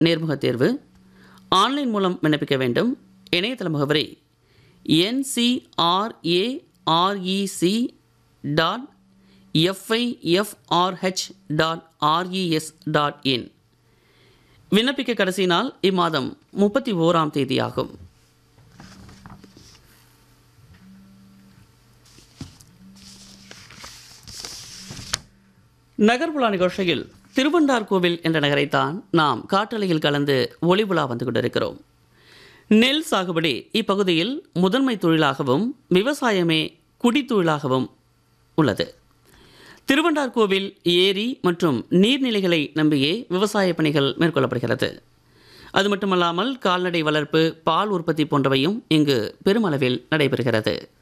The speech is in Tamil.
நேர்முகத் தேர்வு ஆன்லைன் மூலம் விண்ணப்பிக்க வேண்டும் இணையதள முகவரி NCRAREC dot FIFRH dot RES dot IN விண்ணப்பிக்க கடைசி நாள் இம்மாதம் முப்பத்தி ஓராம் தேதியாகும் நகர்புலா நிகழ்ச்சியில் திருவண்டார் கோவில் என்ற நகரைத்தான் நாம் காற்றலையில் கலந்து ஒளிபுலா வந்து கொண்டிருக்கிறோம் நெல் சாகுபடி இப்பகுதியில் முதன்மை தொழிலாகவும் விவசாயமே குடித்தொழிலாகவும் உள்ளது திருவண்டார் கோவில் ஏரி மற்றும் நீர்நிலைகளை நம்பியே விவசாய பணிகள் மேற்கொள்ளப்படுகிறது அது மட்டுமல்லாமல் கால்நடை வளர்ப்பு பால் உற்பத்தி போன்றவையும் இங்கு பெருமளவில் நடைபெறுகிறது